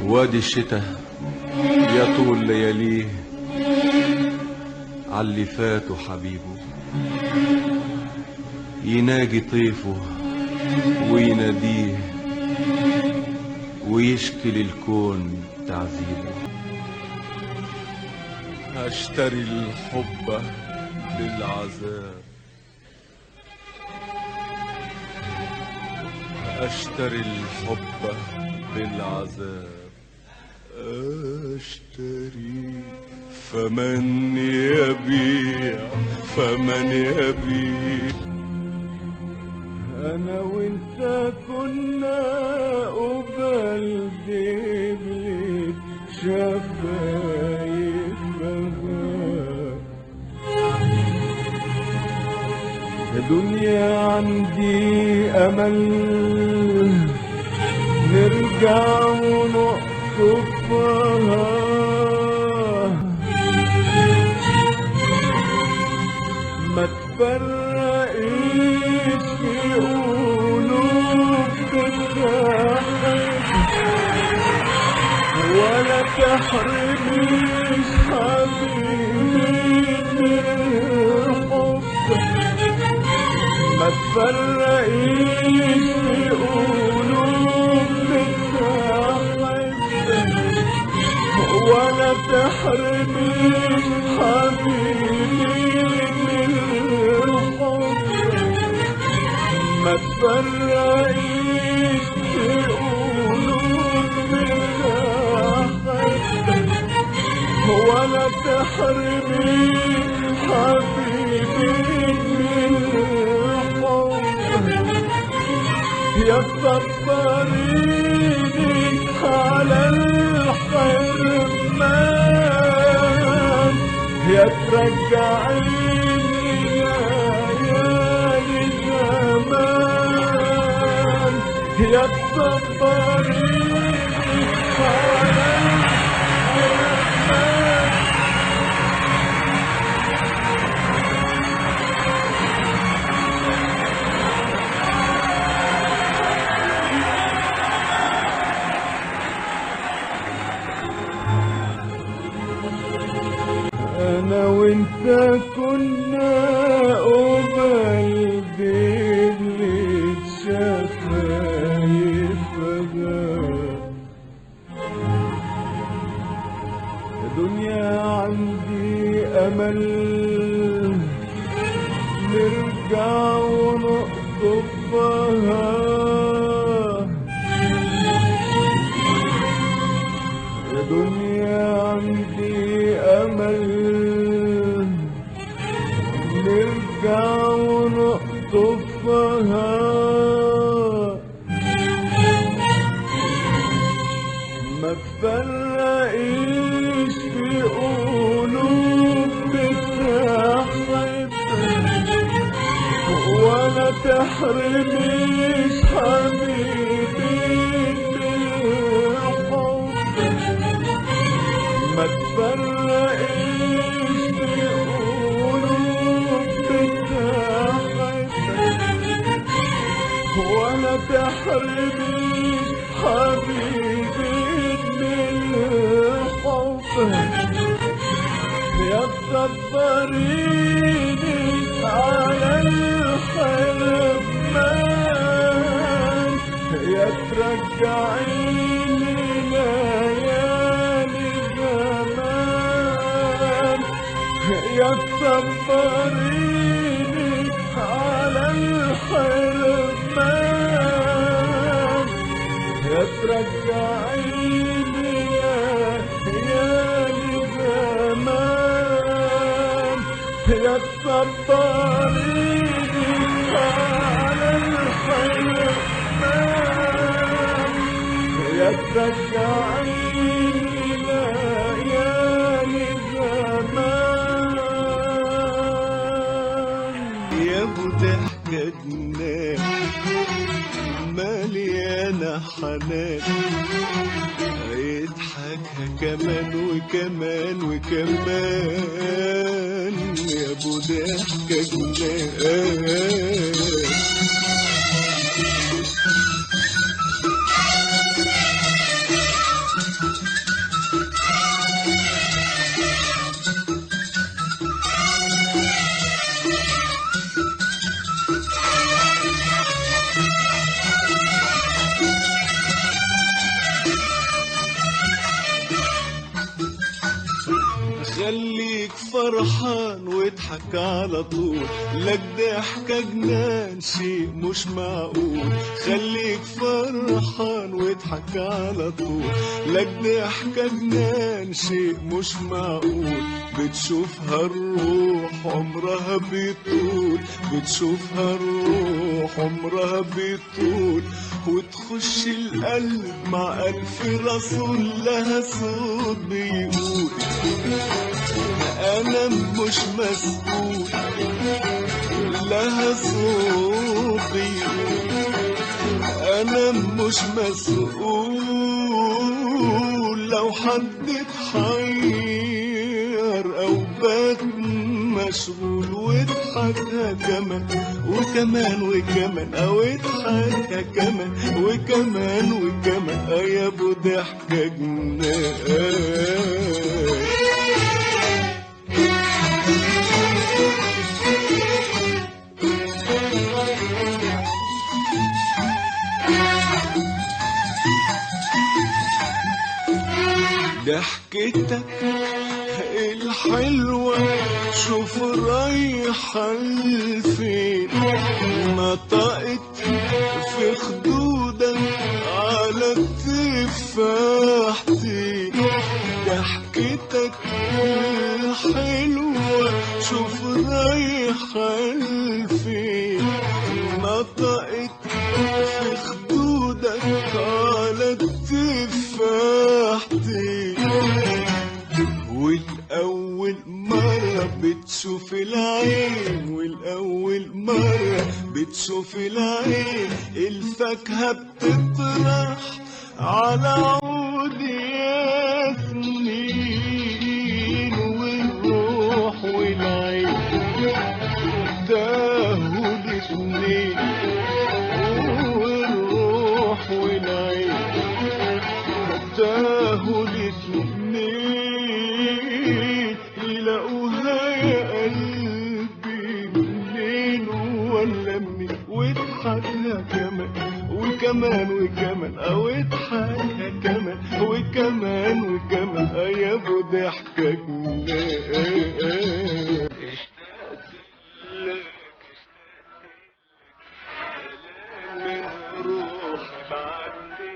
وادي الشتاء يطول لياليه عاللي فاتوا حبيبه يناجي طيفه ويناديه ويشكي للكون تعذيبه اشتري الحب بالعذاب اشتري الحب بالعذاب اشتري فمن يبيع فمن يبيع انا وانت كنا قبل دبلة شفايفها دنيا عندي امل نرجع ونقطفها ما تفرقيش في قلوب تتحد ولا تحرميش حبيبي من الحب ما تفرقيش في قلوب تتحد ولا تحرميش حبيبي من الحب ما تفرقيش في قلوب متحد ولا تحرميش حبيبي من الحب يا صبريني على الحرمان يا ترجعيني ليالي زمان يا تصبريني على الحرمان انا وانت كنا قبل دبلة شفايفها دنيا عندي امل نرجع ونقطفها يا دنيا عندي أمل نرجع ونقطفها ما تفرقيش في قلوب بتحب ولا تحرميش حبيبي من الحب ما تفرقيش في قلوب بتحب ولا تحرميش حبيبي من الحب يا تصبريني على الحرمان يا ترجعيني ليالي زمان يا تصبريني على الحرمان يا ترجعيني ليالي زمان يا تصبريني على الحرمان يا ترجعيني ليالي زمان يا ابو ضحكة جنان مليانة حنان يضحكها كمان وكمان وكمان يا ابو ضحكة جنان فرحان واضحك على طول لك ضحكة جنان شيء مش معقول خليك فرحان واضحك على طول لك ضحكة جنان شيء مش معقول بتشوفها الروح عمرها بيطول بتشوفها الروح عمرها بيطول وتخش القلب مع ألف رسول لها صوت بيقول أنا مش مسؤول لها صوت بيقول أنا مش مسؤول لو حد اتحير أو بات مشغول واضحكها كمان وكمان وكمان أو اضحكها كمان وكمان وكمان آه يا أبو ضحكة جنان ضحكتك الحلوة شوف رايحة لفين نطقت في خدودك على تفاحتي ضحكتك الحلوة شوف رايحة لفين نطقت في خدودك على تفاحتي والأول مرة بتشوف العين والأول مرة بتشوف العين الفاكهة بتطرح على عود ياسمين والروح والعين تاهوا الاتنين والروح والعين تاهوا الاتنين يلاقوها يا قلبي منين ولا منين واضحكها كمان وكمان وكمان او اضحكها كمان وكمان وكمان آه يا ابو ضحكك جنان من روح بعدي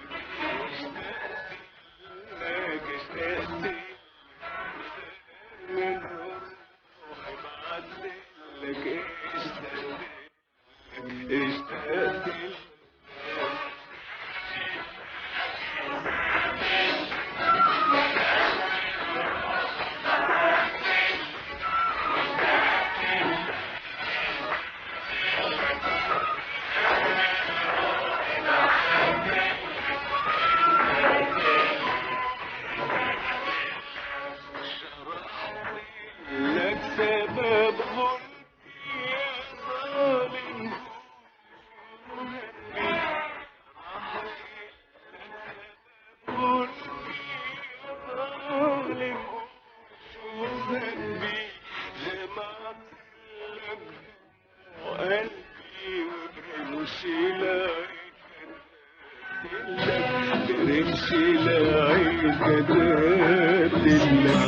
لك اشتقت من روح بعدي لك اشتقت اشتقت لك سبب غلبي يا ظالم غلبي يا ظالم شوف ذنبي جمعت لك وقلبي وبرمشي لعيد برمشي لعيد كتبت لك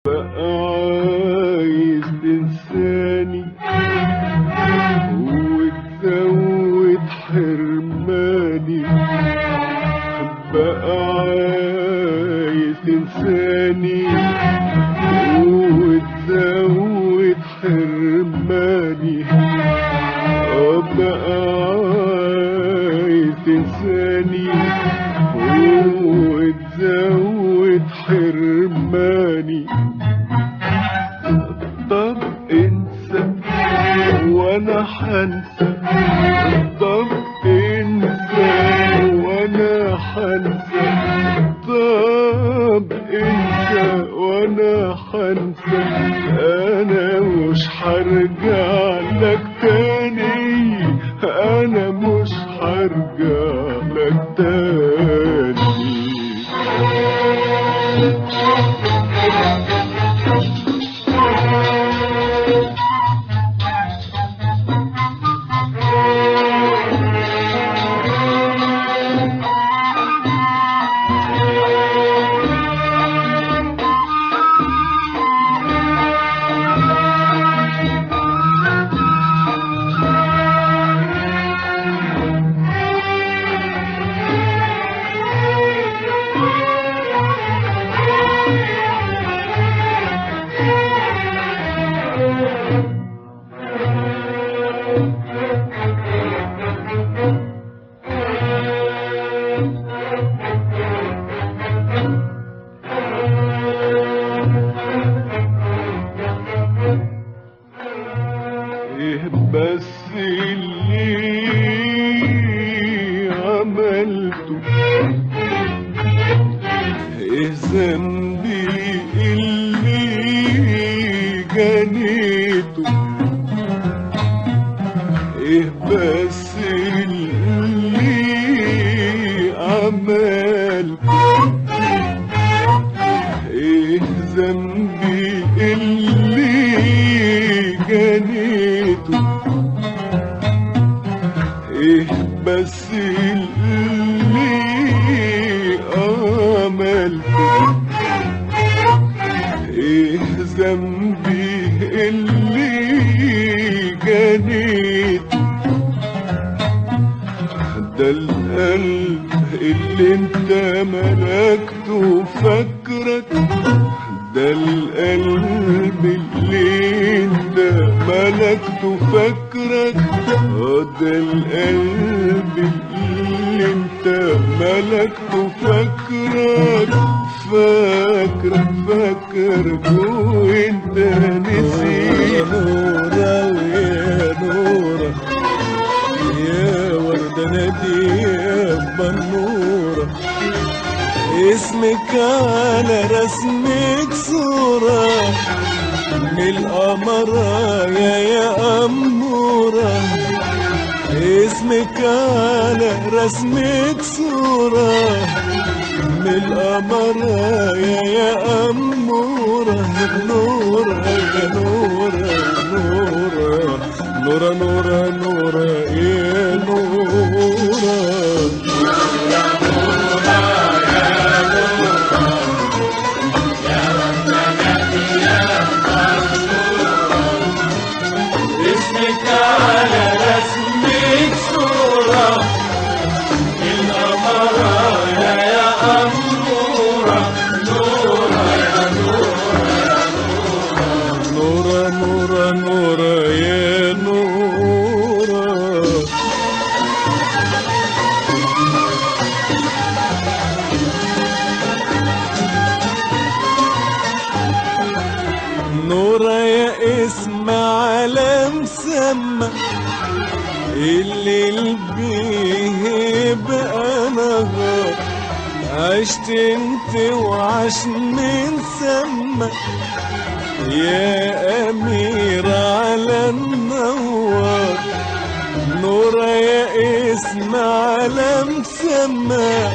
بقى عايز تنساني وتزود حرماني بقى عايز تنساني وتزود حرماني آه بقى عايز تنساني وتزود حرماني طب انسى وانا حنسى طب انسى وانا حنسى طب انسى وانا حنسى انا مش هرجع لك تاني انا مش هرجع لك تاني ايه بس اللي عملته ايه ذنبي اللي جنيته ايه بس اللي عملته ايه ذنبي اللي جنيته ايه بس اللي عملته ايه ذنبي اللي جنيته ده القلب اللي انت ملكته فاكرك ده القلب اللي انت ملكته فاكرك اه ده القلب اللي انت ملكته فاكرك فاكرك فاكرك وانت نسيت نورة ويا نورة يا وردة نادية بنورة اسمك على رسمك صورة من القمرة يا يا أمورة اسمك على رسمك صورة من القمرة يا يا أمورة نورة يا نورة نورة نورة نورة نورة يا نورة اسمك على رسمك صورة القمرة يا يا أمورة نورة يا نورة نورة نورة نورة يا نورة نورة يا اسم على مسمى اللي بيه بقى نهار عشت انت وعاش من سما يا أمير على النوار نورة يا اسم على مسمى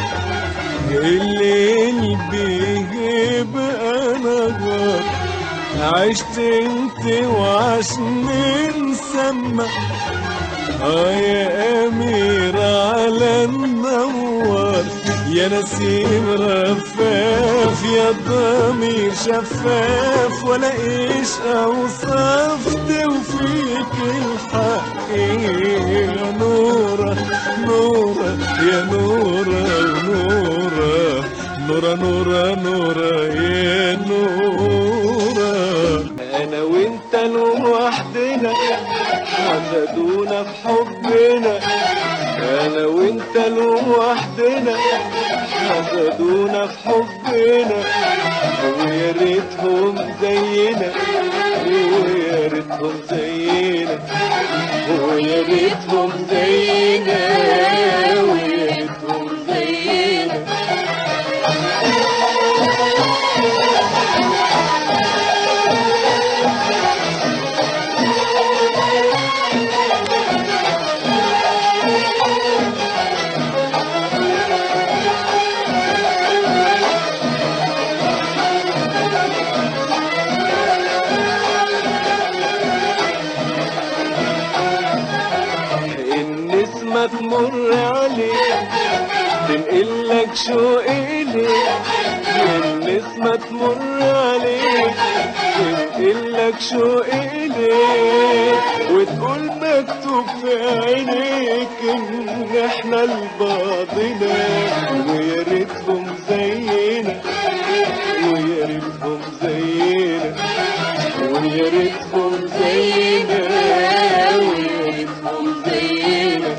الليل بيه بقى نهار عشت انت وعاش من سما اه يا امير على النوار يا نسيم رفاف يا ضمير شفاف ولا ايش اوصاف توفيك الحق يا نورة نورة يا نورة نورة نورة نورة نورة يا نورة انا وانت لوحدنا حسدونا في حبنا انا وانت لوحدنا حسدونا في حبنا ويا ريتهم زينا ويا ريتهم زينا ويا ريتهم زينا ويا ريتهم زينا النسمة تمر عليك تنقلك شوق إليك النسمة تمر عليك تنقلك شوق إليك وتقول مكتوب في عينيك إن إحنا لبعضنا ويا ريتهم زينا ويا ريتهم زينا ويا ريتهم زينا ويا ريتهم زينا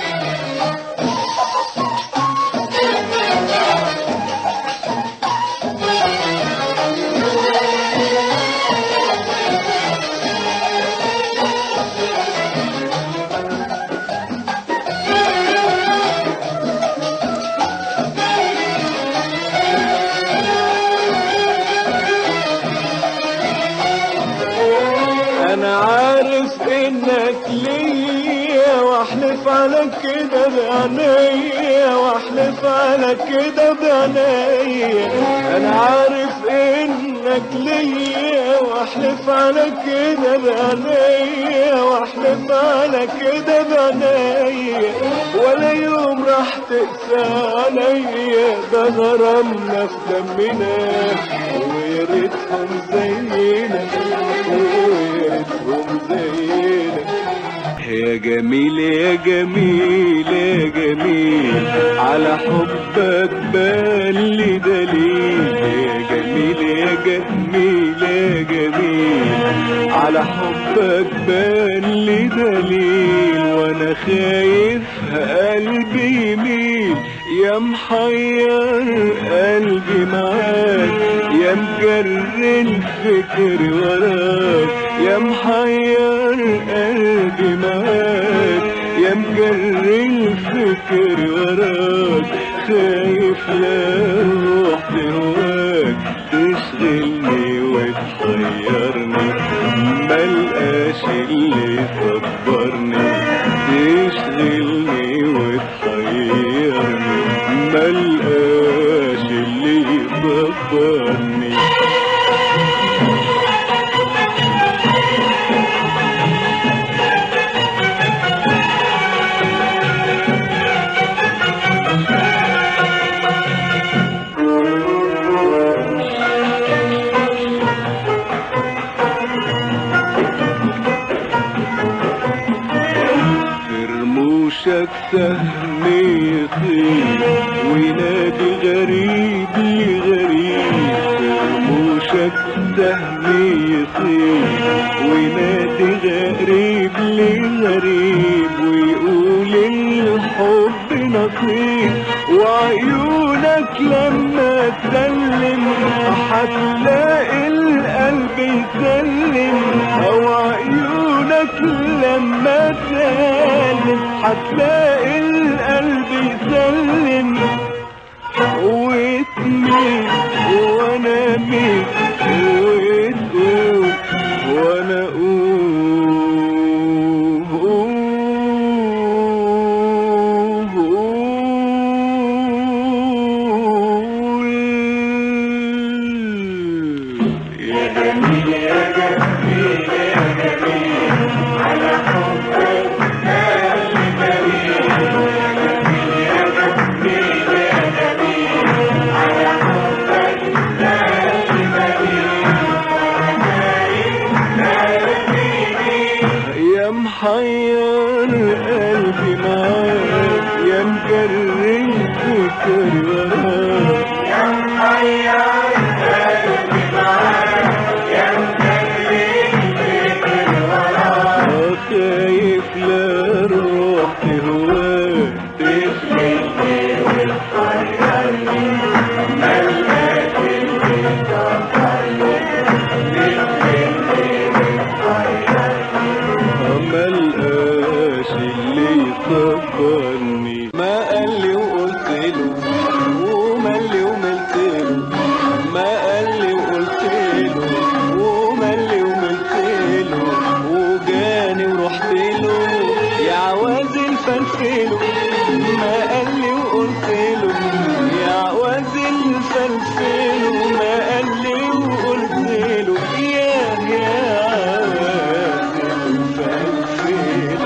انا عارف انك ليا واحلف على كده بعينيا واحلف على كده بعينيا انا عارف انك ليا واحلف على كده بعينيا واحلف على كده بعينيا ولا يوم راح تقسى عليا ده غرامنا في دمنا ويا ريتهم زينا ويا ريتهم زينا يا جميل يا جميل يا جميل على حبك بالي دليل يا جميل يا جميل يا جميل على حبك بالي دليل وانا خايف قلبي يميل يا محير قلبي معاك يا مجر الفكر وراك يا محير قلبي معاك يا مجر الفكر وراك خايف لا روح هواك تشغلني وتحيرني ملقاش اللي يصبرني تشغلني وتحيرني ملقاش اللي يصبرني في رموشك سهم يطير وينادي غريب لغريب في رموشك سهم يطير وينادي غريب لغريب ويقول الحب نصيب وعيونك لما تسلم هتلاقي القلب يسلم او عيونك لما تسلم هتلاقي القلب يسلم وتميل وانا ميل وتقول وانا اقول يا جميل يا جميل يا جميل على حبك قلبي بريء يا جميل يا جميل يا جميل محير قلبي معاك يا مجري فكري وراك يا محير قلبي معاك يا مجري فكري وراك آه خايف لا روح تهواك تفلتني وتغيرني ملقاك اللي تغيرني تفلتني وتغيرني ملقاش اللي يصبرني ما قال لي وقلت له ومال لي وملت له ما قال لي وقلت له ومال لي وملت له وجاني ورحت له يا عواز الفلفله ما قال لي وقلت له يا عواز الفلفله ما قال لي وقلت له يا يا عواز الفلفله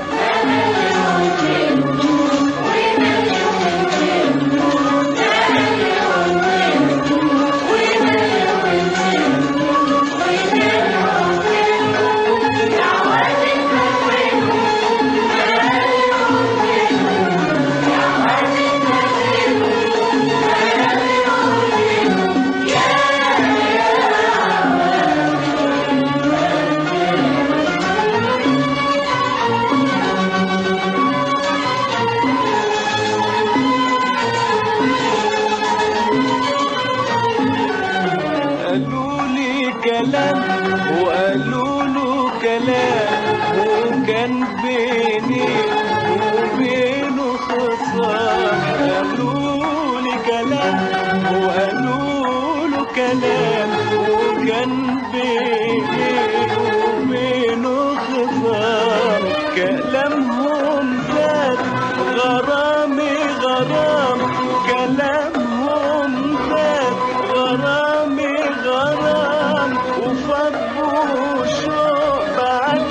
قالوا لي كلام وقالوا له كلام وكان بيني وبينه خصام قالوا لي كلام وقالوا له كلام وكان بيني وبينه خصام كلامهم زاد غرامي غرام كلامهم زاد غرامي غرام وفضوا شوق بعد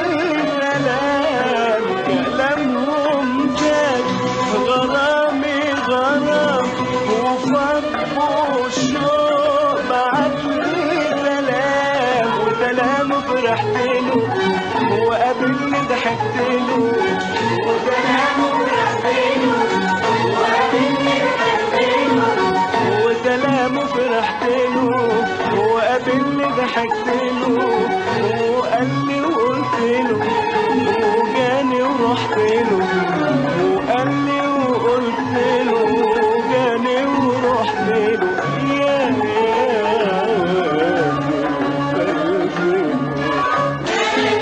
الكلام كلامهم زاد غرامي غرام وفضوا شوق بعد الكلام وسلام فرحت له وقابلني ضحكت له وسلام فرحت له وقابلني ضحكت له وسلام فرحت له وقابلني ضحكت له وقال لي وقلت له وجاني ورحت له وقال لي وقلت له وجاني ورحت له يا يا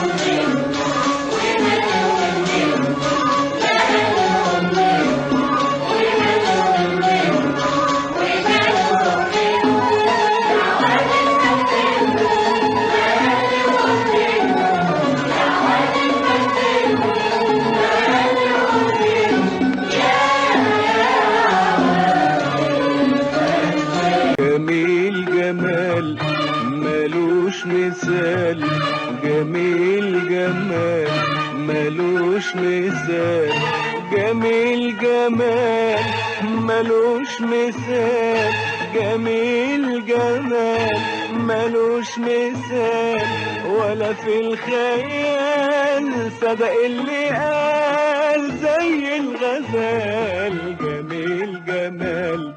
جميل جمال ملوش مثال جميل جمال ملوش مثال جميل جمال ملوش مثال جميل جمال ملوش مثال ولا في الخيال صدق اللي قال زي الغزال جميل جمال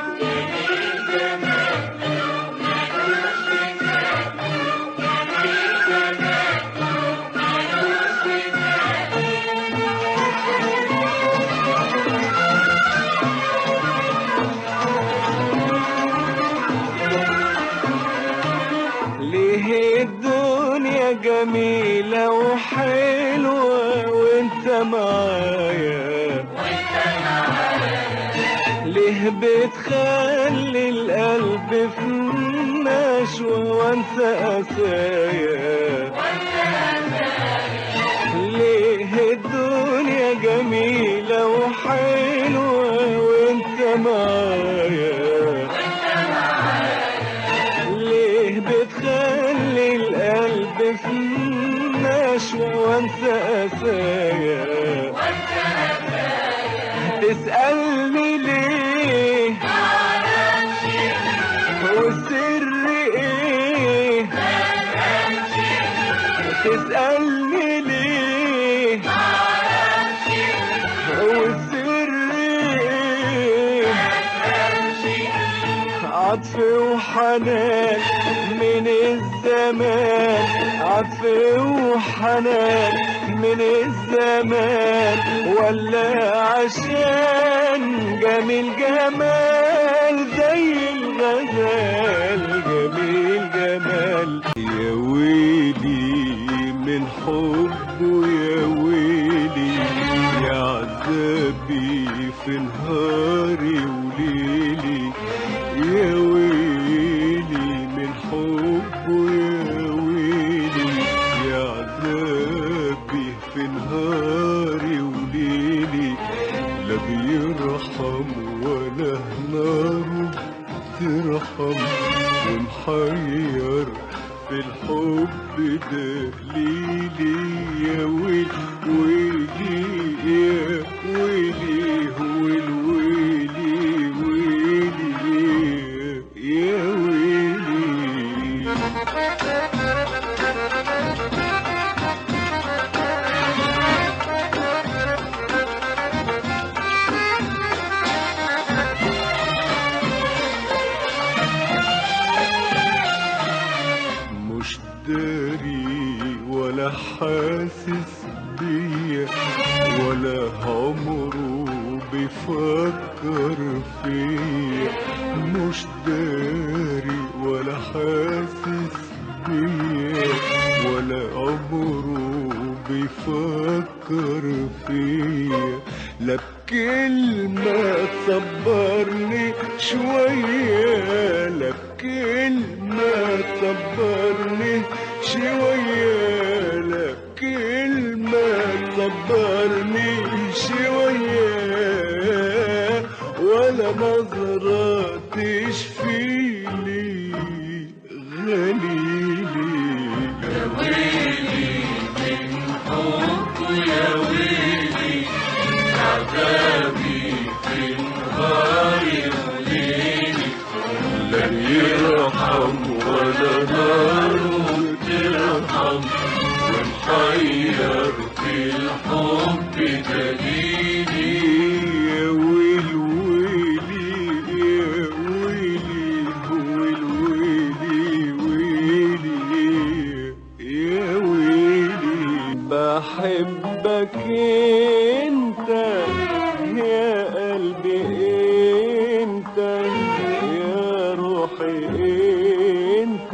ليه الدنيا جميلة وحلوة وانت معايا ليه بتخلي القلب في نشوة وانسى قسايا ليه الدنيا جميلة وحلوة وانت معايا ليه بتخلي القلب في نشوة وانسى قسايا تسألني ليه والسر ايه تسألني ليه عطف وحنان من الزمان عطف وحنان من الزمان ولا عشان جميل جمال زي الغزال جميل جمال يا ويلي من حبه يا ويلي يا عذابي في نهاري وليلي يا ويلي من حبه يا ويلي يا عذابي في نهاري وليلي لا بيرحم ولا ناره ترحم ومحير في الحب ده ليلي يا ويلي ويلي يا ويلي هو الويلي ويلي يا ويلي مش داري ولا حاسس بيا ولا عمره بيفكر فيا مش داري ولا حاسس بيا ولا عمره بيفكر فيا لا بكلمة تصبرني شوية لا بكلمة تصبرني شوية لا بكلمة تصبرني شوية ولا نظرة تشفيلي غليلي لن يرحم ولا نار ترحم ونحير في الحب دليلي يا ويل ويلي يا ويلي ويل ويلي ويلي يا ويلي بحبك انت يا قلبي انت يا روحي انت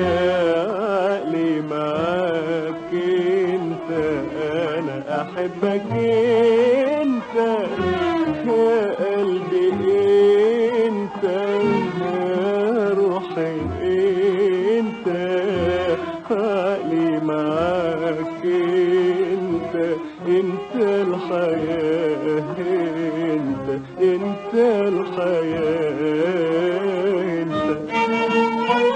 عقلي معاك انت انا احبك انت يا قلبي انت يا روحي انت عقلي معاك انت انت الحياة انت انت الحياة انت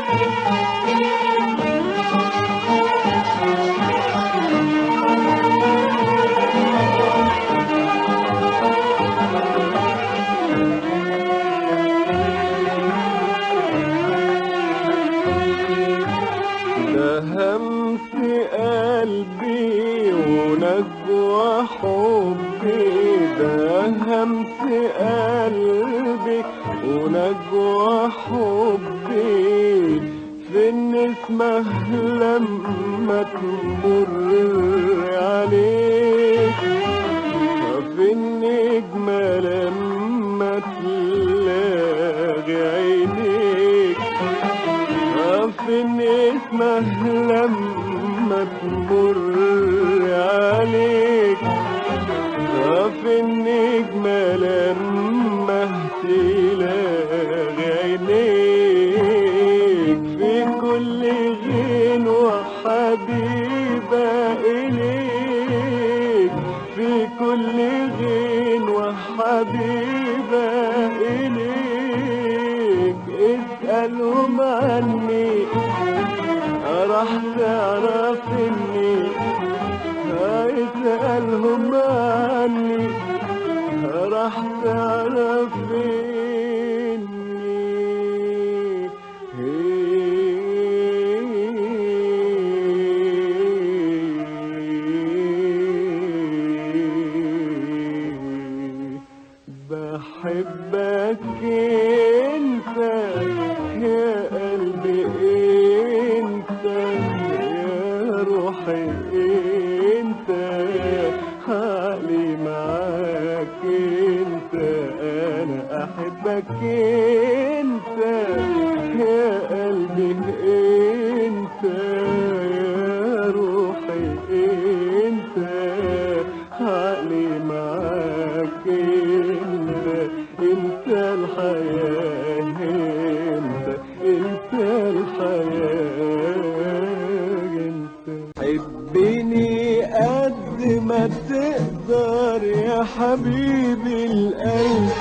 ده همس قلبي ونجوى حبي ده همس قلبي ونجوى حبي في النسمة لما تمر عليك في النجمة لما تلاقي عينيك في النسمة لما تمر عليك في النجمة لما تلاقي عينيك في كل غنوة حبيبة إليك في كل غنوة حبيبة إليك اسألهم عني راح تعرف إني اسألهم عني راح تعرف إني بحبك انت روحي انت حالي معاك انت انا احبك انت يا قلبي انت يا روحي انت حالي معاك انت انت الحياة انت انت الحياة انت حبني قد ما تقدر يا حبيبي القلب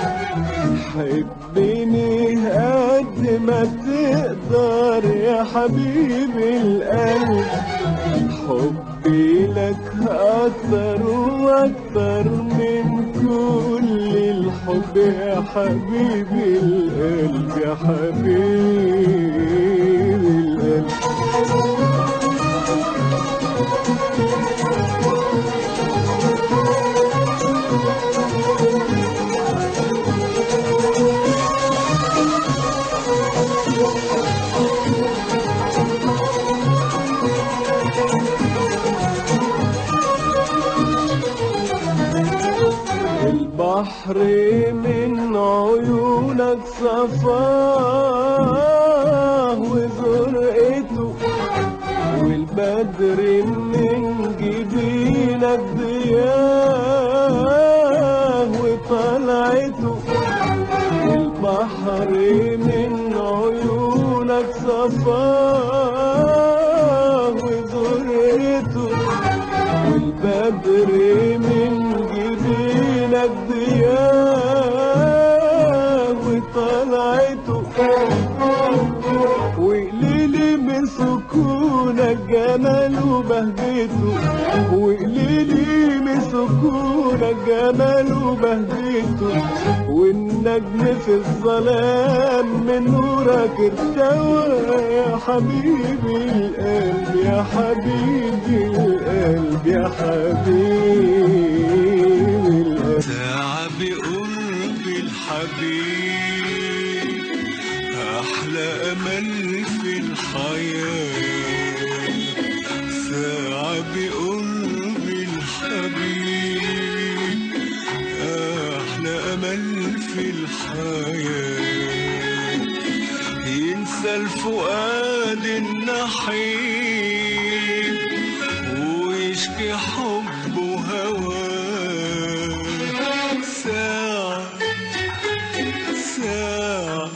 حبني قد ما تقدر يا حبيبي القلب حبي لك أكتر وأكتر من كل الحب يا حبيبي القلب يا حبيبي القلب البحر من عيونك صفاه وزرقته والبدر من جبينك ضياه وطلعته البحر من عيونك صفاه وزرقته والبدر من جبينك ضياه وطلعته وقليلي من سكونك جمال وبهجته وقليلي من سكونك جمال وبهجته والنجم في الظلام من نورك ارتوى يا حبيبي القلب يا حبيبي القلب يا حبيبي القلب ساعة بقرب الحبيب أحلى أمل في الحياة ساعة بقرب الحبيب أحلى أمل في الحياة ينسى الفؤاد النحيب ويشكي حبه هواه ساعة ساعة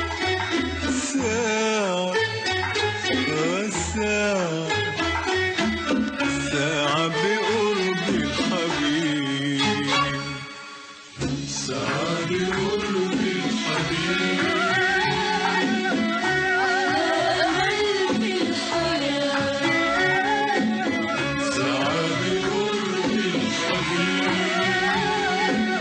ساعة آه ساعة ساعة بقرب الحبيب ساعة بقرب الحبيب ساعة بقرب الحبيب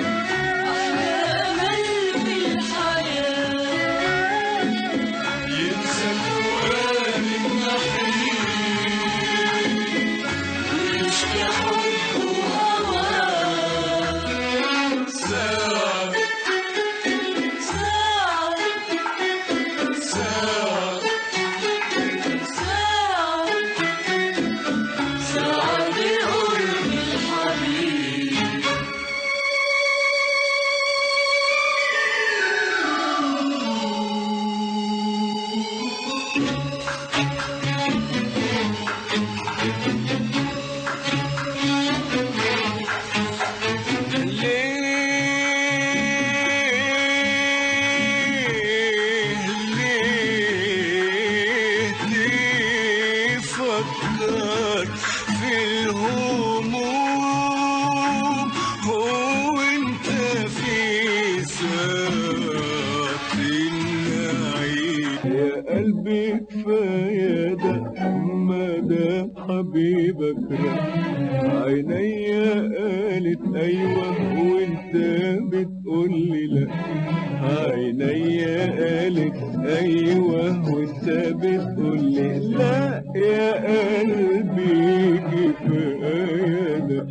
ينسى الفؤاد النحيب ويشكي حبه ساعة ساعة ليه ليه تفكر في الهموم هو انت في ساعة النعيم يا قلبي كفاية ده ما ده حبيبك راح عينيا قالت ايوه وانت بتقول لي لا عينيا قالت ايوه وانت بتقول لي لا يا قلبي كفاية ده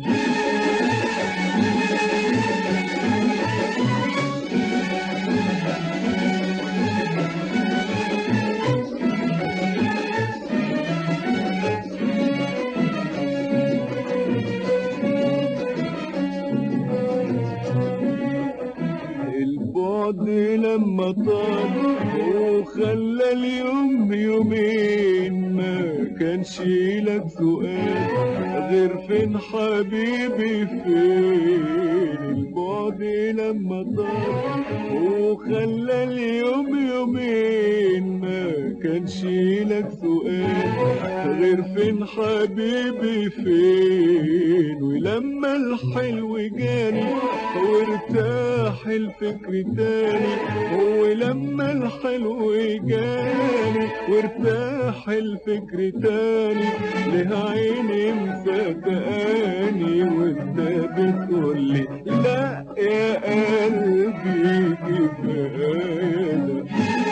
سؤال غير فين حبيبي فين البعد لما طار وخلى اليوم يومين ما كانش لك سؤال غير فين حبيبي فين ولما الحلو جاني وارتاح الفكر تاني ولما الحلو جاني وارتاح الفكر تاني لها عيني مصدقاني وانت بتقولي لا يا قلبي كفايه ده.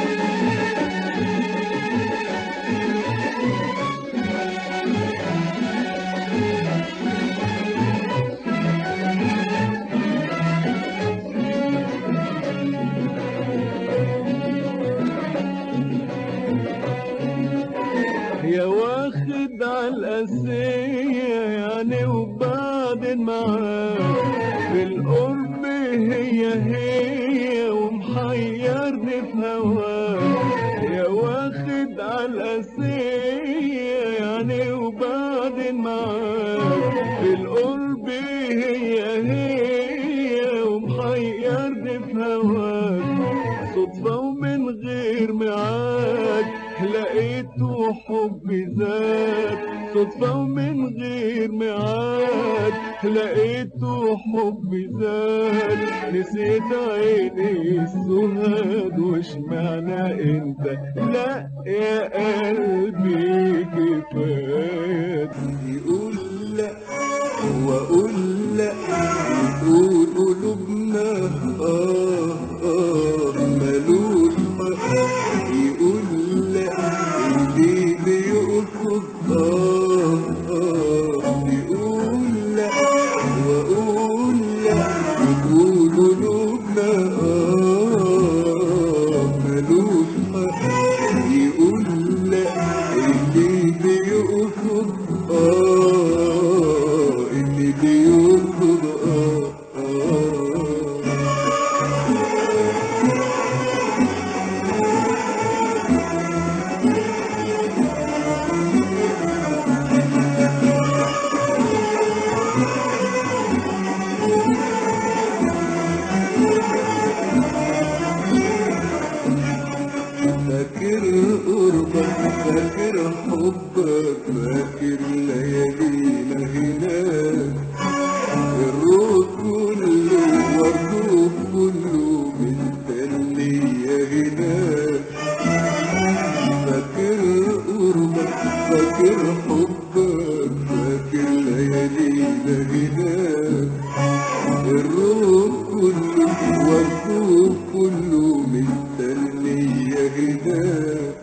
يا واخد على القاسية يعني وبعدين معاك في القرب هي هي ومحيرني في هواك يا واخد على القاسية يعني وبعدين معاك في القرب هي هي ومحيرني في هواك صدفة ومن غير ميعاد لقيته حب زاد صدفة ومن غير ميعاد لقيته حب زاد نسيت عيني السهاد وش معنى انت لا يا قلبي كفاية يقول لا واقول لا يقول قلوبنا اه اه ملوش حق يقول لا اللي بيقصد اه اه يقول لا واقول لا يقول قلوبنا اه ملوش حق يقول لا اللي بيقصد اه اللي بيقصد اه اه فاكر قربك فاكر حبك فاكر ليالينا هناك الروح كله والروح كله مستنية هناك فاكر قربك فاكر حبك فاكر ليالينا هناك الروح كله والروح كله مستنية هناك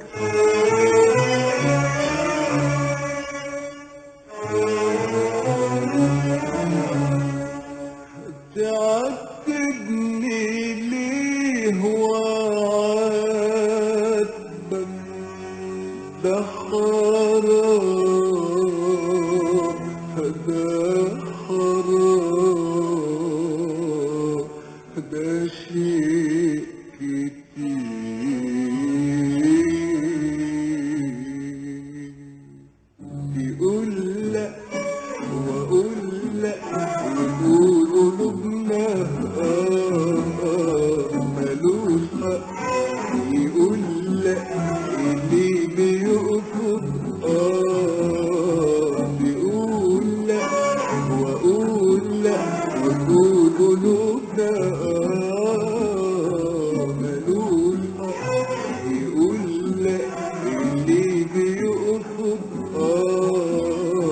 تعاتبني ليه وعاتبك ده حرام ده حرام ده شيء كتير يقول لا واقول لا يقول قلوبنا اه اه ملوش حق يقول لا اللي بيقصد اه بيقول لا واقول لا ويقول قلوبنا اه ملوش حق يقول لا اللي بيقصد اه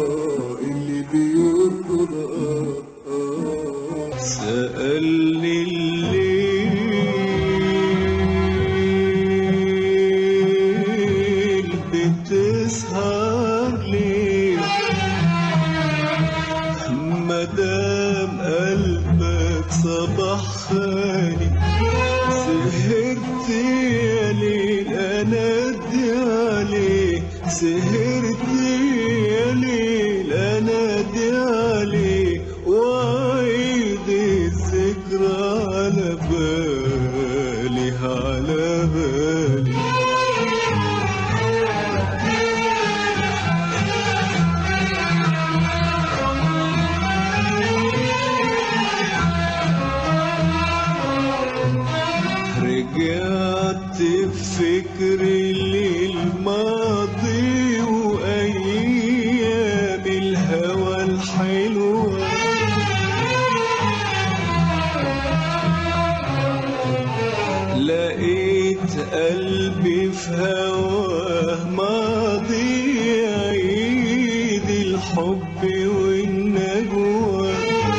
في هواه ماضي عيد الحب والنجوى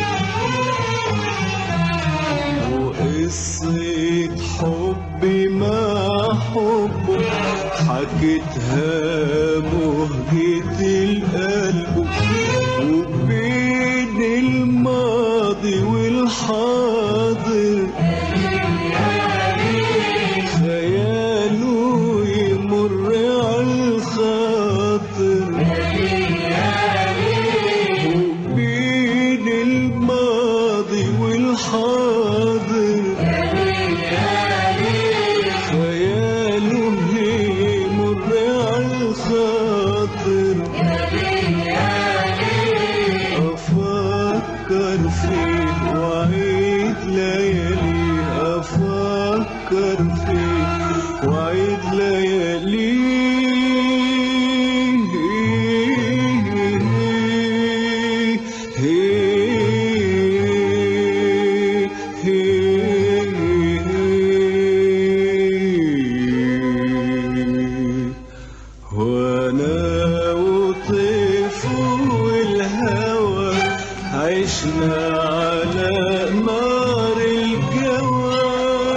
وقصة حبي مع حبه حكيتها مهجة القلب وبين الماضي والحاضر خياله يمر عالخاطر وبين الماضي والحاضر خياله يمر عالخاطر أفكر فيه وعيد ليالي أفكر فيه وعيد ليالي وانا وطيف والهوى عشنا على نار الجوى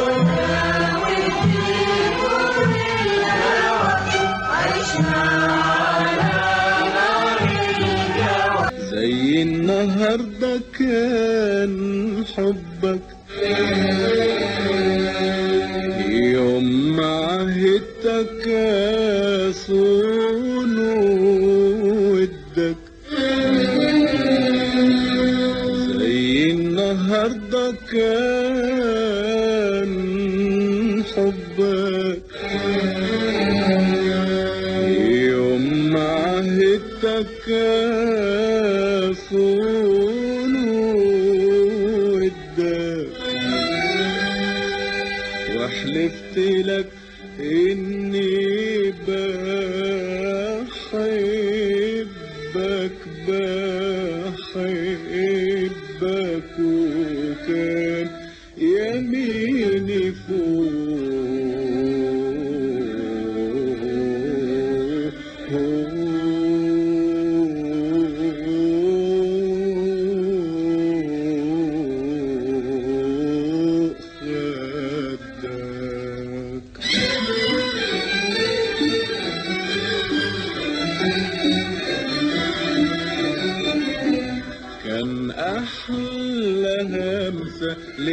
زي النهارده كان حبك يوم ما عهدتك صون ودك زي النهارده كان حبك يوم ما عهدتك صون ودك وحلفت لك اني بحبك بحبك وكان يميني فوق خدك كان أحلى همسة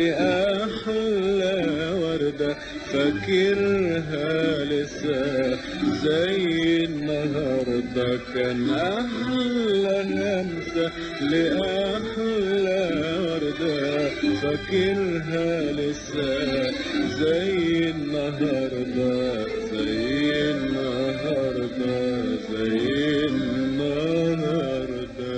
لأحلى وردة فاكرها لسه زي النهاردة كان أحلى همسة لأحلى وردة فاكرها لسه زي النهاردة زي النهاردة زي النهاردة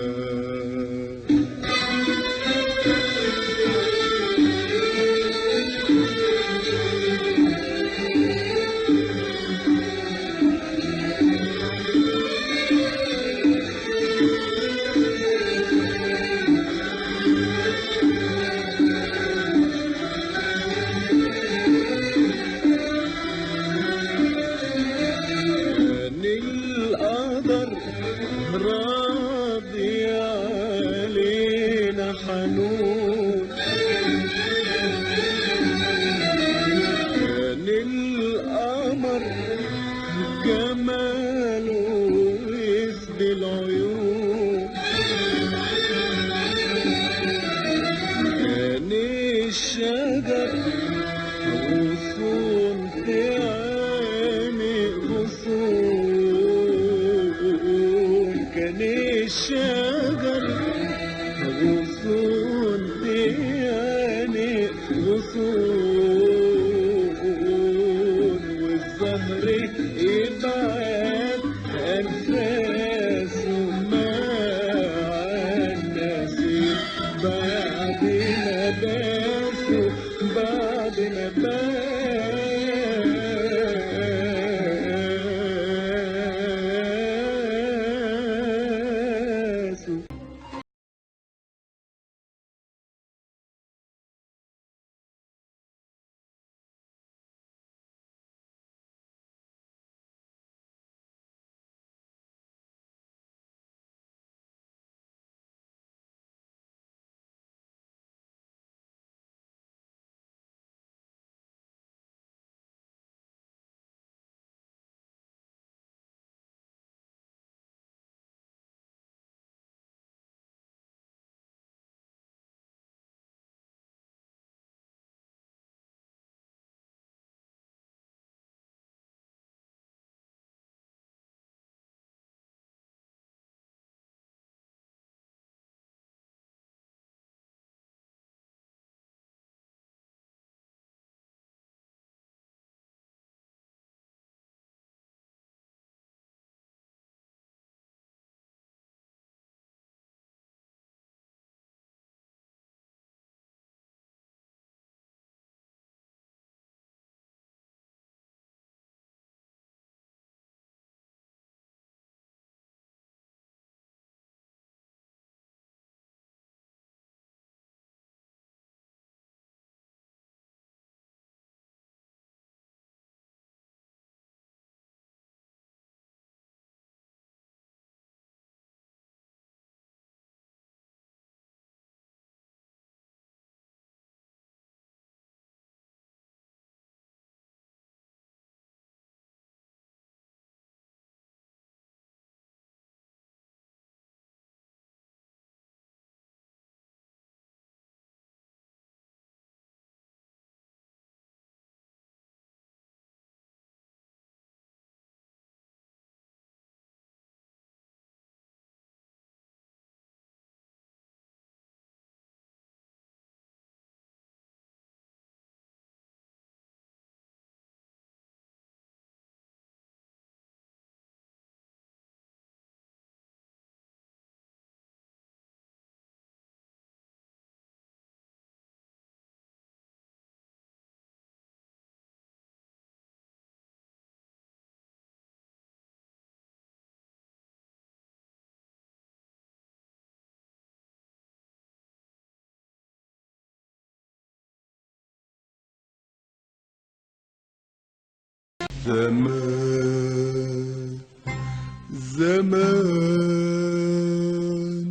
كان القدر راضي علينا حنون كان القمر جماله يسبي العيون كان الشجر غصون تاني غصون كان الشجر غصون تاني غصون والزهر يبعد أنفاسه مع النسيم بعد ما باسه بعد ما باسه زمان زمان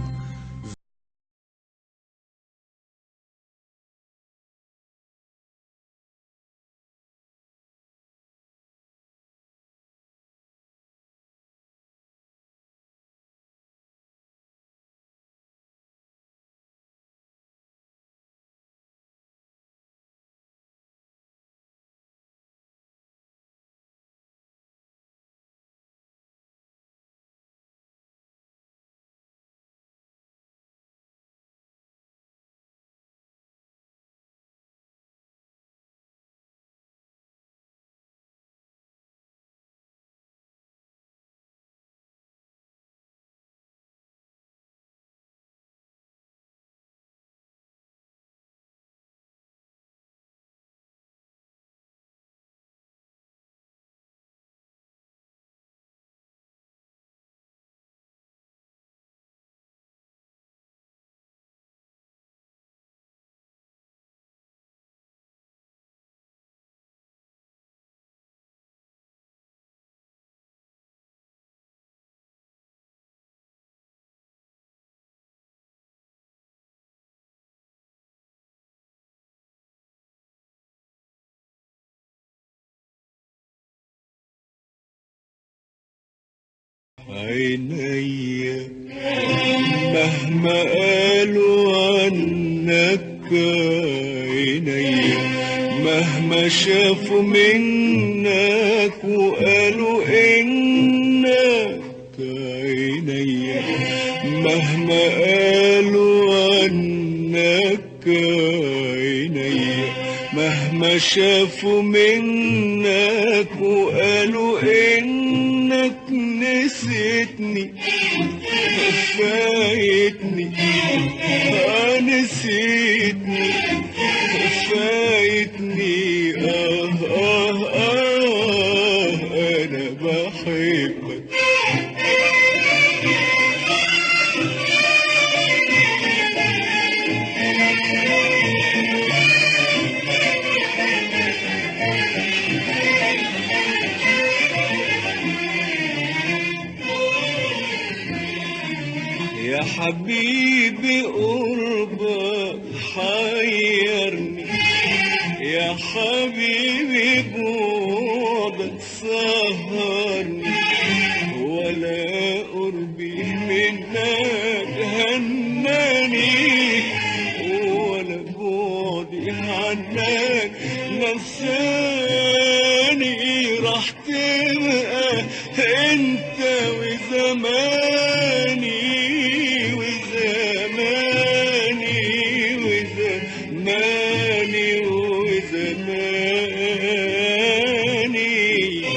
عيني مهما قالوا عنك عيني مهما شافوا منك وقالوا انك عيني مهما قالوا عنك عيني مهما شافوا منك وقالوا انك نسيتني فايتني آه نسيتني فايتني آه آه آه أنا بحبك يا حبيبي قربك حيرني يا حبيبي بعدك سهرني ولا قربي منك هناني ولا بعدي عنك نساني راح تبقى انت وزماني وزماني وزماني وزماني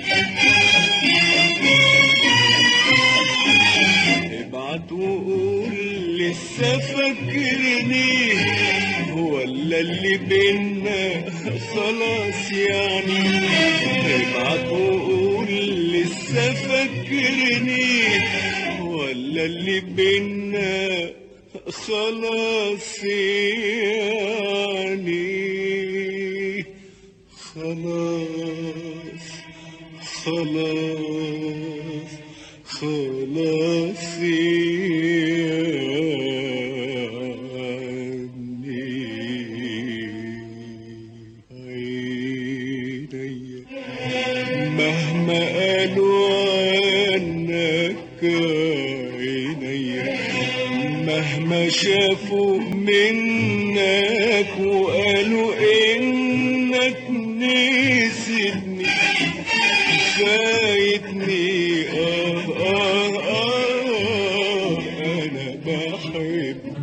ابعت وقول لسه فاكرني ولا اللي بينا خلاص يعني ابعت وقول لسه فاكرني ولا اللي بينا خلاص يعني خلاص خلاص خلاص يعني عيني مهما قالوا عنك عيني مهما شافوا منك وقالوا انك نسيتني فايتني آه آه آه أنا بحب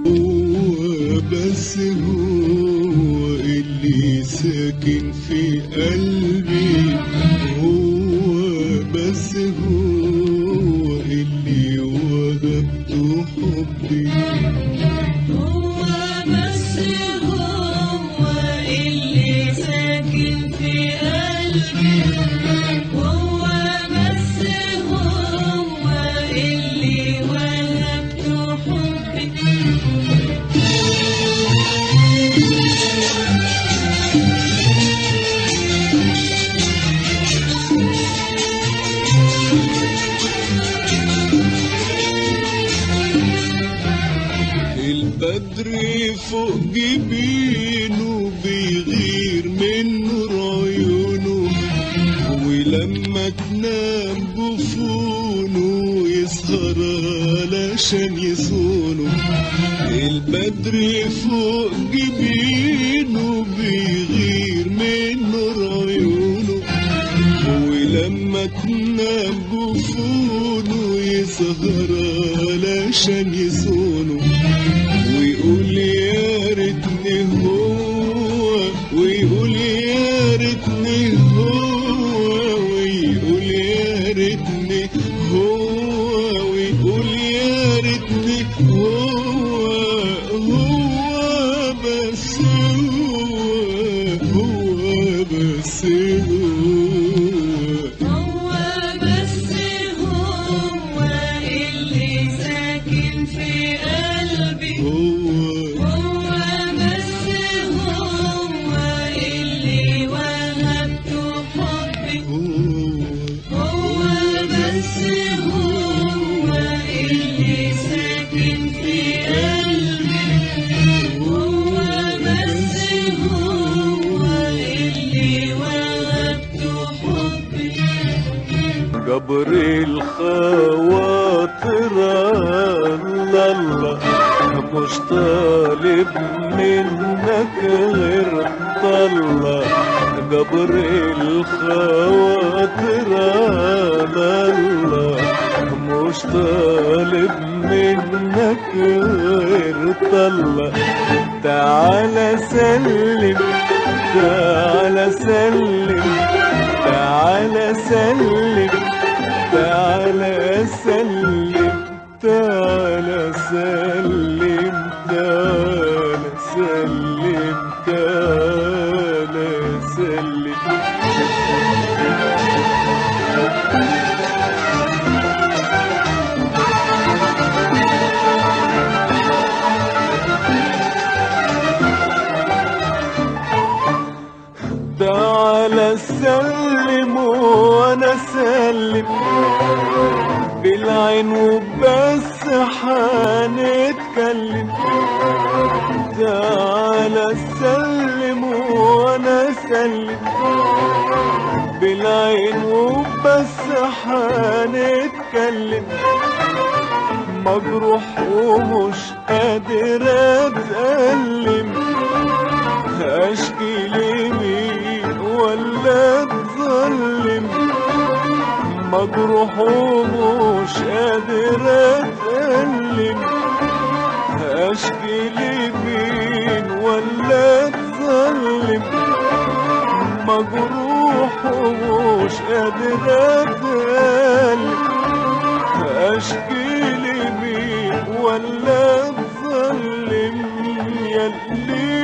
هو بس هو اللي ساكن في قلبي هو بس هو اللي وهبته حبي هو بس هو اللي ساكن في قلبي هو بس هو اللي وهبته حبي البدر فوق جبينه بيغير من نور عيونه ولما تنام جفونه يسهر علشان يصونه البدر فوق جبينه بيغير من نور عيونه ولما تنام جفونه يسهر علشان يصونه ويقول يا ريتني هو ويقول يا ريتني هو ويقول يا ريتني هو ويقول يا ريتني هو هو بس هو هو بس هو هو بس هو اللي ساكن في قلبي هو هو بس هو اللي وهبته حبي هو هو بس هو اللي ساكن في قلبي هو بس هو اللي وهبته حبي جبر الخواطر الله مش طالب منك غير طلع جبر الخواطر الله مش طالب منك غير طلع تعالى سلم تعالى سلم تعالى سلم تعالى سلم تعالى سلم تعالى سلم تعالى سلم تعالى سلم وانا سلم بالعين وبس حنتكلم تعالى سلم وانا سلم بالعين وبس حنتكلم مجروح ومش قادر اتألم اشكي لمين ولا اتظلم مجروح ومش قادر اتألم اشكي لمين ولا اتظلم مجروح ومش قادر اتألم اشكي لمين ولا اتظلم يلي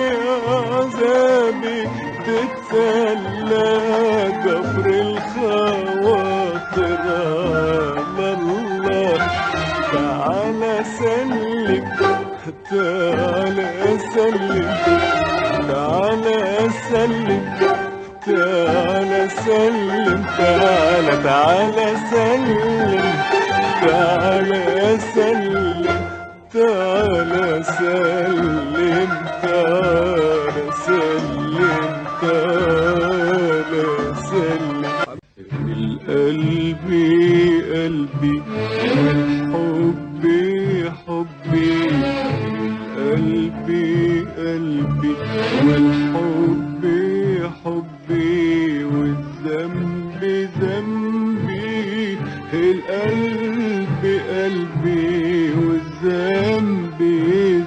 بعذابي تتسلى جبر الخواطر على الله تعالى سلم تعالى سلم تعالى سلم تعالى سلم تعالى تعالى سلم تعالى سلم تعالى سلم تعالى سلم تعالى سلم القلب قلبي والحب حبي القلب قلبي والحب حبي والذنب ذنبي القلب قلبي والذنب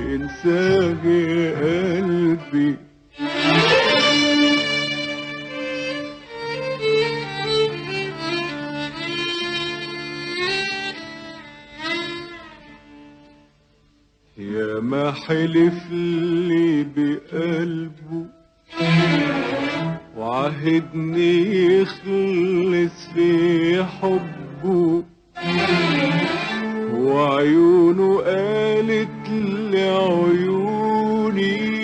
انساه يا قلبي يا ما حلف لي بقلبه وعهدني يخلص في حبه وعيونه قالت لعيوني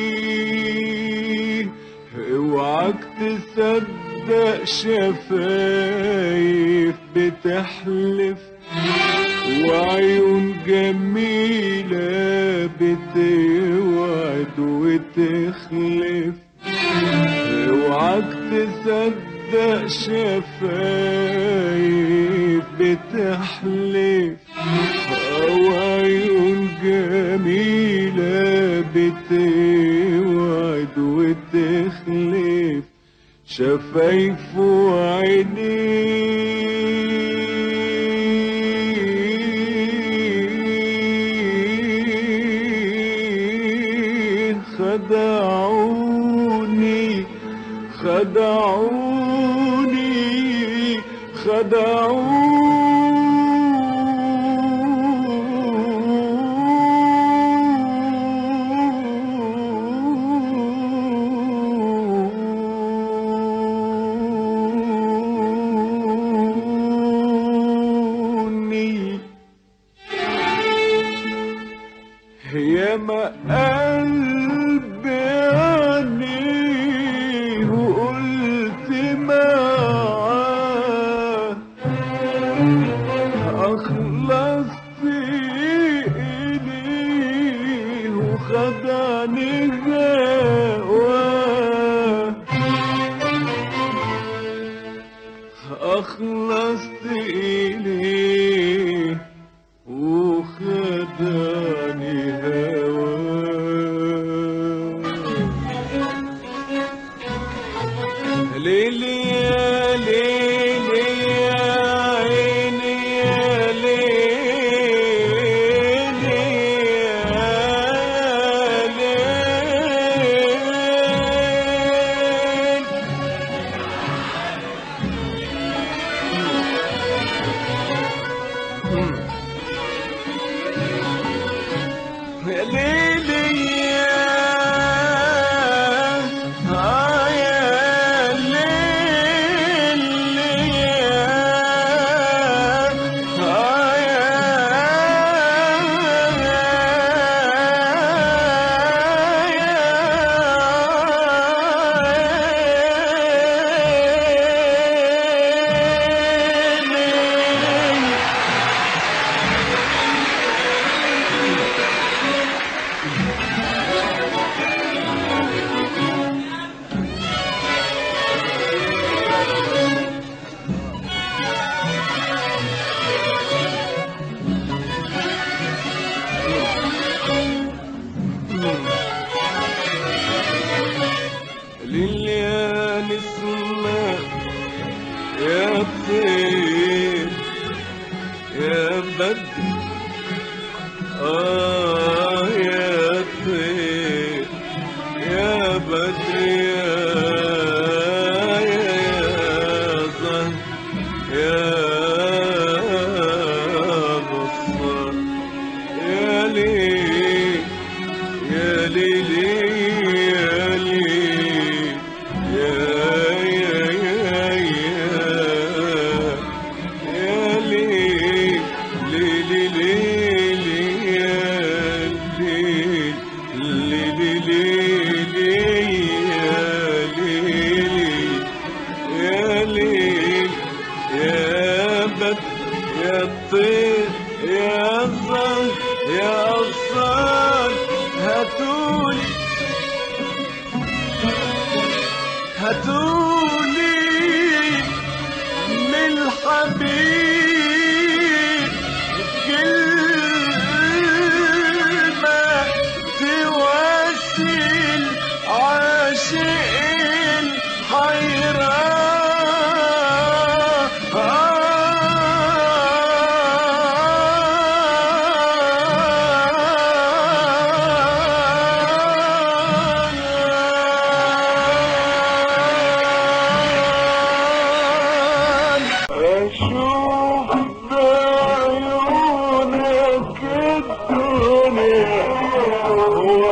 اوعك تصدق شفايف بتحلف وعيون جميلة بتوعد وتخلف اوعك تصدق شفايف بتحلف وعيون جميلة بتوعد وتخلف شفايف وعينيه خدعوني خدعوني خدعوني يا ما قلبي عني وقلت معاه أخلصت إليه وخدعني هواه أخلصت إليه وخدعني هواه ليلي يا ليلي يا عيني يا ليلي يا ليل يا ليلي يا آه يا ليل يا آه يا لليا نسمة يا طير يا بدر آه يا طير يا بدر يا يا زهر يا بصر يا ليل يا ليلي يا ليل يا يا يا يا يا ليل ليلي ليلي يا ليل ليلي ليلي يا ليلي يا ليل يا بدر يا طير يا زهر يا أبصار هاتولي هاتولي من الحبيب كلمة تواسي عاشق الحيران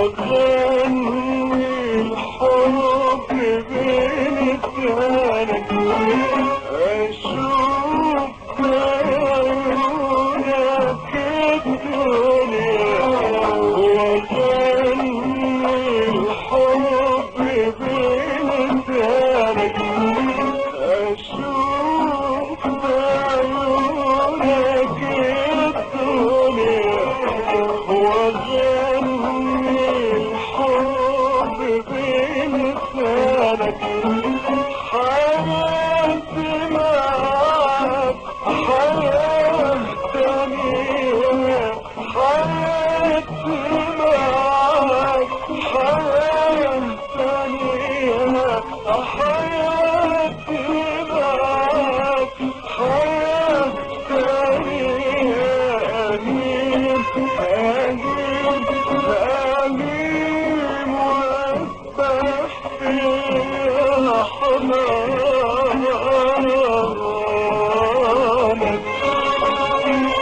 وغني الحب بين لسانك أشوف بعيونك الدنيا وغني الحب بين لسانك أشوف بعيونك الدنيا وغني الحب بين لسانك حياتي معاك حياة تانية حياتي معاك حياة تانية حياتي معاك حياة تانية أمين أمين أمين وأسبح في حضانك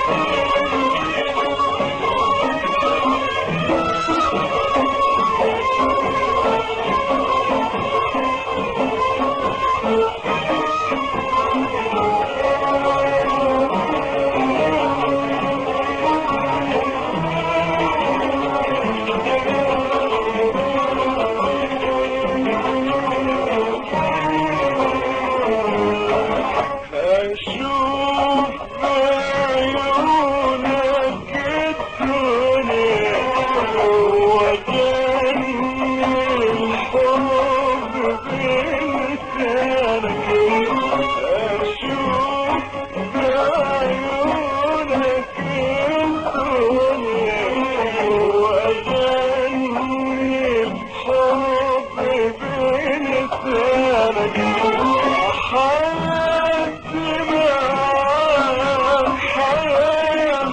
أشوف بعيونك الدنيا وغني الحب بلسانك أشوف بعيونك الدنيا وغني الحب بلسانك حياتي معاك حياة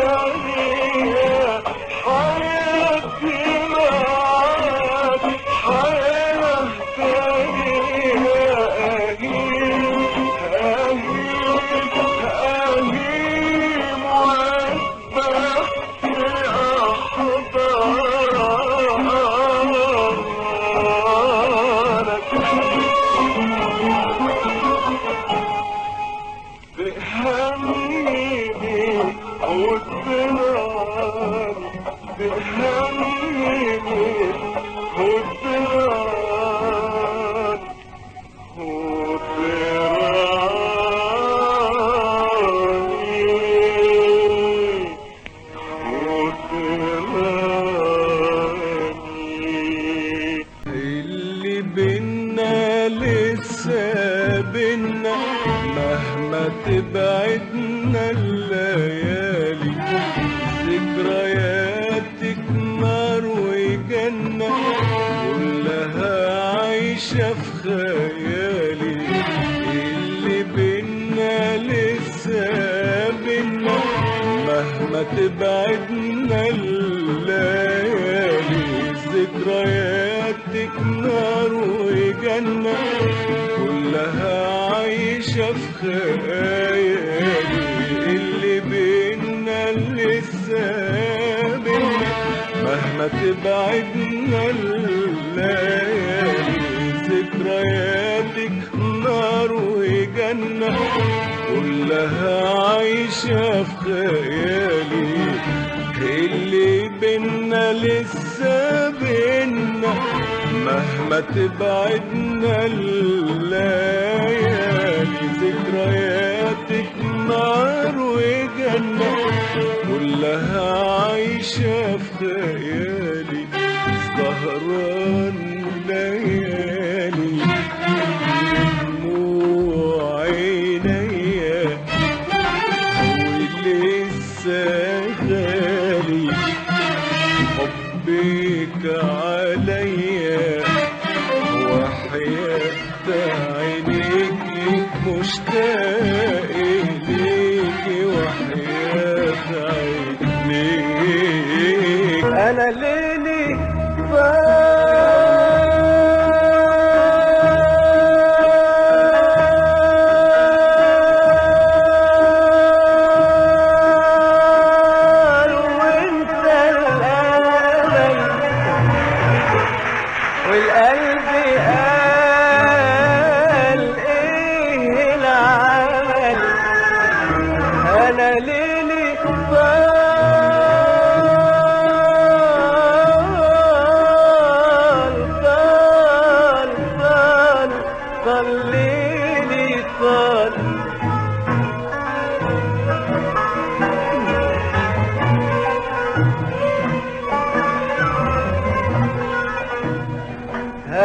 تانية حياتي معاك حياة تانية أهيم أهيم أهيم وأسبح في أحضانك بهمني والسهران بهمني والسهران والسهران اللي بينا لسه بينا مهما تبعدنا الليالي ذكرياتك نار وجنة كلها عايشة في خيالي اللي بينا لسه بينا مهما تبعدنا الليالي ذكرياتك نار وجنة كلها عايشة في خيالي اللي بينا لسه بينا مهما تبعدنا الليالي ذكرياتك نار وجنة كلها عايشة في خيالي اللي بينا لسه بينا مهما تبعدنا الليالي ذكرياتك نار وجنة كلها عايشة في خيالي سهران ليالي دموع عينيا ولسه غالي حبك عليا وحياة عينيكي مشتاق إليكي وحياة عينيك أنا ليلي فال وانت الأمل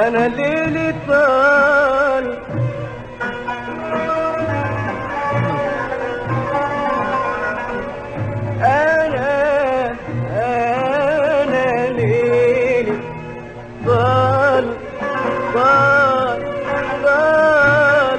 انا ليلي طال انا انا ليلي طال طال طال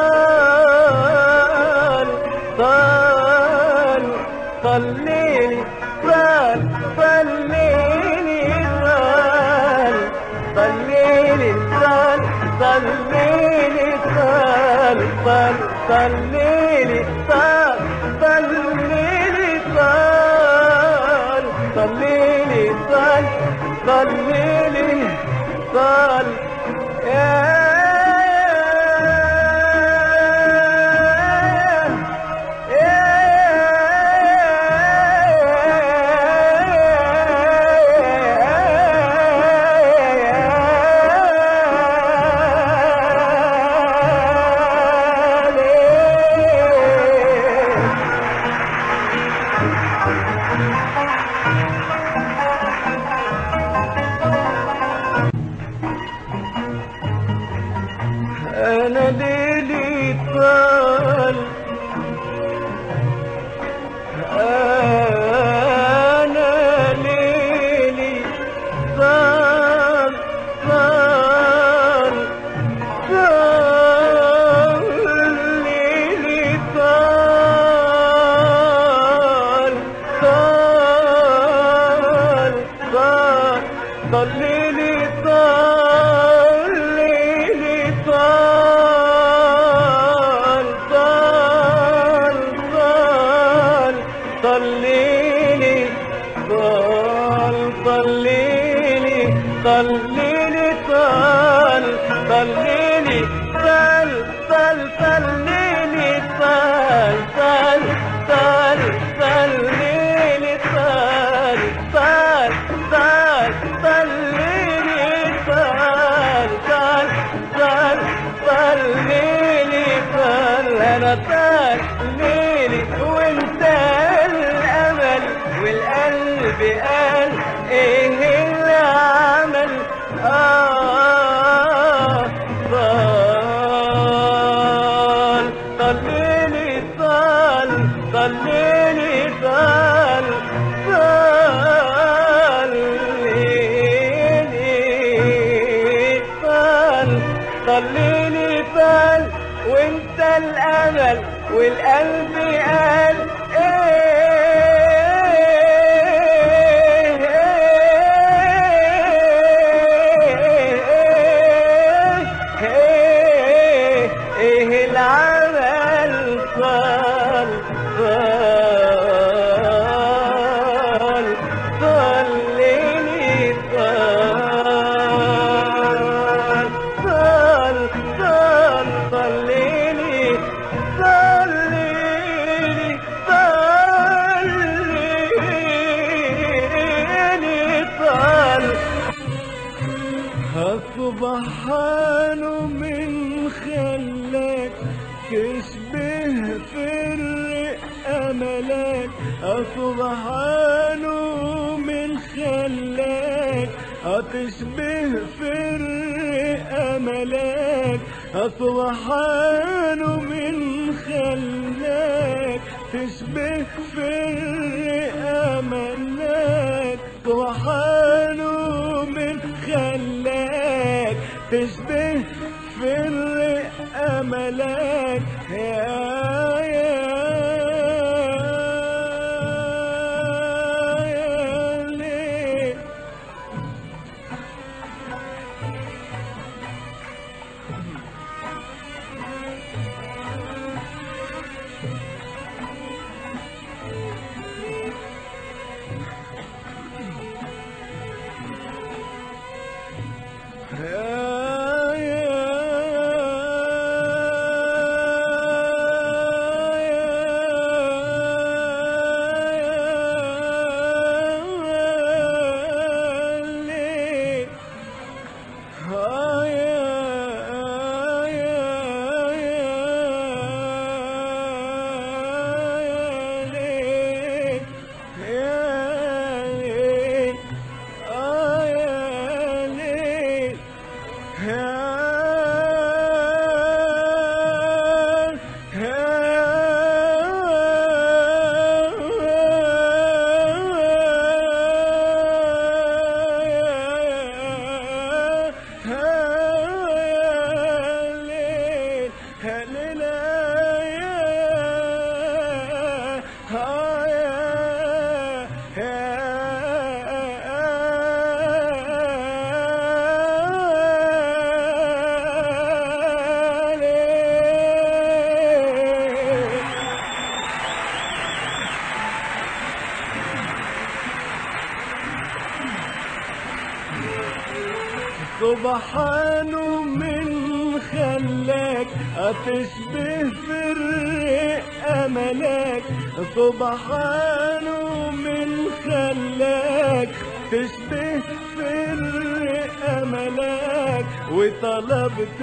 طال طال طال ليلي طال طال ليلي طال طال ليلي طال طال ليلي طال طال طال ليلي طال طال ليلي طال طال ليلي طال طال ليلي طال انا ليلي طال انا ليلي طال طال طال ليلي طال طال طال طال ليلي طال ليلي طال طال طال طال ليلي طال طال ليلي طال ليلي طال طال ليلي طال طال طال ليلي طال طال طال طال ليلي طال طال طال طال ليلي طال طال طال طال ليلي طال انا طال ليلي وانت الامل والقلب قال ايه اللي عمل اه طال طال ليلي طال طال ليلي طال طال ليلي طال طال ليلي طال وانت الامل والقلب قال ايه ايه العمل طال طال طال ليلي طال طال طال طال ليلي طال ليلي طال ليلي طال سبحان من خلاك تشبه في الرق أملك سبحان من خلاك تشبه في الرق أملك سبحان من خلاك تشبه في الرق أملك سبحان من خلاك تشبه في الرق أملك يا يا يا ليه سبحانه من خلاك هتشبه في الرق أملاك سبحانه من خلاك تشبه في الرق أملاك وطلبت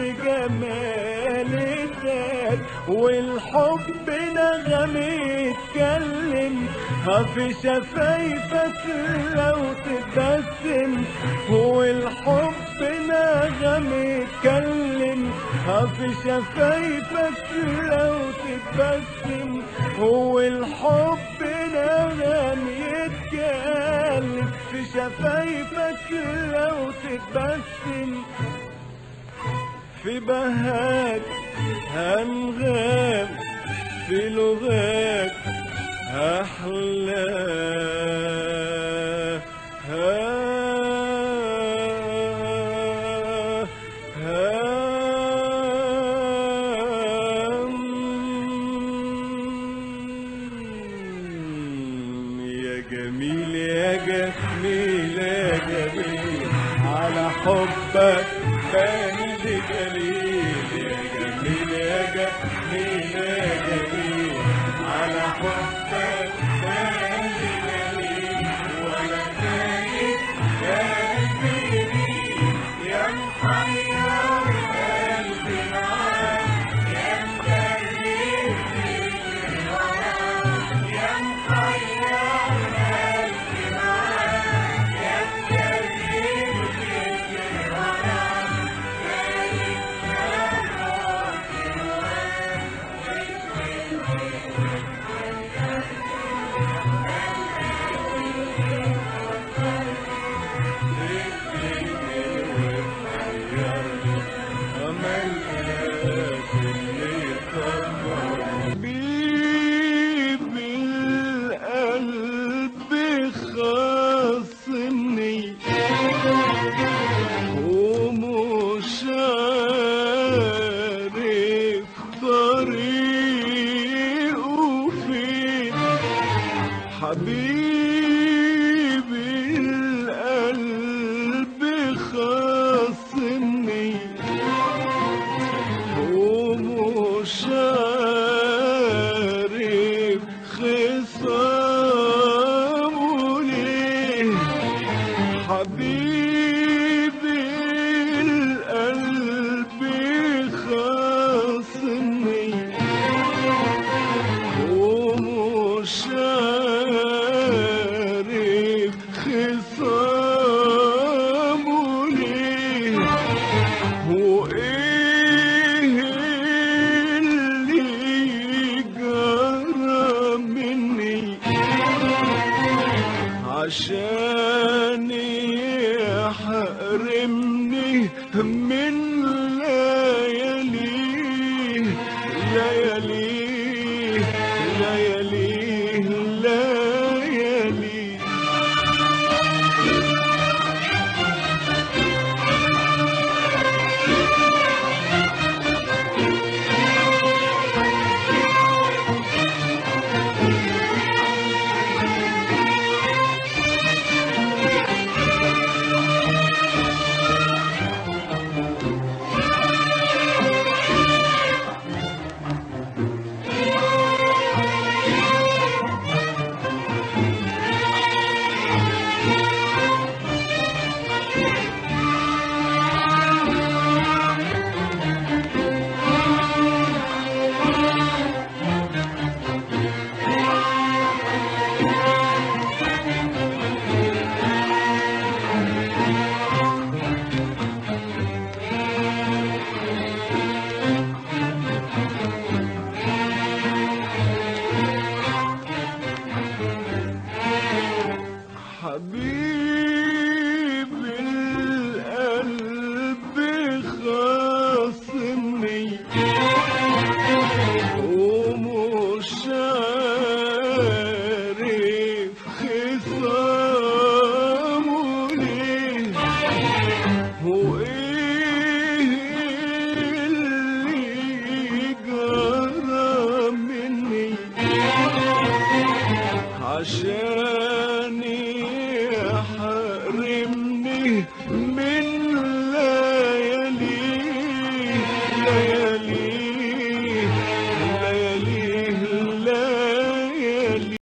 جمالتك والحب نغم يتكلم في شفايفك لو تبسم والحب نغم يتكلم في شفايفك لو تبسم والحب نغم يتكلم في شفايفك لو تبسم في بهاك هنغام في لغاك أحلى ها هام يا جميل يا جميل يا جميل على حبك بند جليل يا جميل يا جميل يا جميل على حبك بند جليل ولا كانت قلبي يا محير قلبي معاك يا مكرر يا محير قلبي معاك يا مكرر حبيب القلب خاصمني ومش عارف طريقه فين حبيب القلب خاصمني ومش عارف خصامه ليه حبيبي القلب خاصمني ومش عارف خصامه ليه وايه اللي جرى مني عشان يحرمني